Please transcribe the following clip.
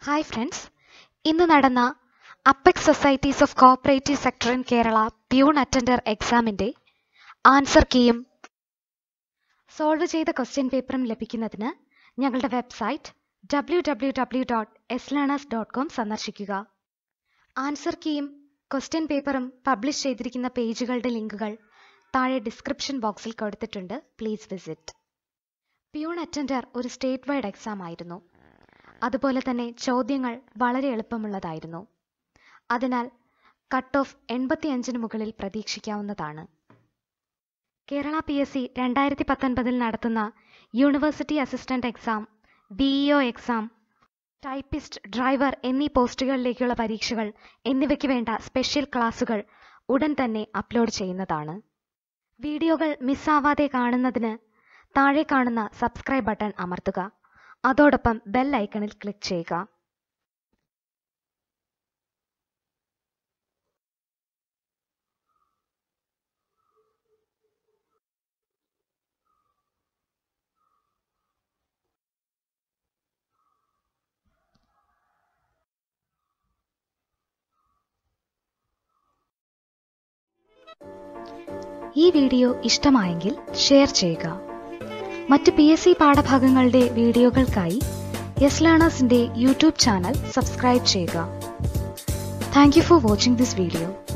hi friends ഇന്ന് നടന്ന apex societies of cooperative sector in Kerala peon attender എക്സാമിന്റെ answer കീയും സോൾവ് ചെയ്ത ക്വസ്റ്റ്യൻ പേപ്പറും ലഭിക്കുന്നതിന് ഞങ്ങളുടെ website W W W dot S learners dot com സന്ദർശിക്കുക ആൻസർ കീയും ക്വസ്റ്റ്യൻ പേപ്പറും പബ്ലിഷ് ചെയ്തിരിക്കുന്ന പേജുകളുടെ ലിങ്കുകൾ താഴെ ഡിസ്ക്രിപ്ഷൻ ബോക്സിൽ കൊടുത്തിട്ടുണ്ട് പ്ലീസ് വിസിറ്റ് പ്യൂൺ അറ്റൻഡർ ഒരു സ്റ്റേറ്റ് വൈഡ് എക്സാം ആയിരുന്നു അതുപോലെ തന്നെ ചോദ്യങ്ങൾ വളരെ എളുപ്പമുള്ളതായിരുന്നു അതിനാൽ കട്ട് ഓഫ് എൺപത്തിയഞ്ചിന് മുകളിൽ പ്രതീക്ഷിക്കാവുന്നതാണ് കേരള പി എസ് സി രണ്ടായിരത്തി പത്തൊൻപതിൽ നടത്തുന്ന university assistant exam VEO exam typist driver എന്നീ പോസ്റ്റുകളിലേക്കുള്ള പരീക്ഷകൾ എന്നിവയ്ക്ക് വേണ്ട സ്പെഷ്യൽ ക്ലാസുകൾ ഉടൻ തന്നെ അപ്ലോഡ് ചെയ്യുന്നതാണ് വീഡിയോകൾ മിസ്സാവാതെ കാണുന്നതിന് താഴെ കാണുന്ന സബ്സ്ക്രൈബ് ബട്ടൺ അമർത്തുക അതോടൊപ്പം ബെൽ ഐക്കണിൽ ക്ലിക്ക് ചെയ്യുക ഈ വീഡിയോ ഇഷ്ടമായെങ്കിൽ ഷെയർ ചെയ്യുക മറ്റ് പി എസ് സി പാഠഭാഗങ്ങളുടെ വീഡിയോകൾക്കായി യെസ് ലേണേഴ്സിന്റെ യൂട്യൂബ് ചാനൽ സബ്സ്ക്രൈബ് ചെയ്യുക thank you for watching this video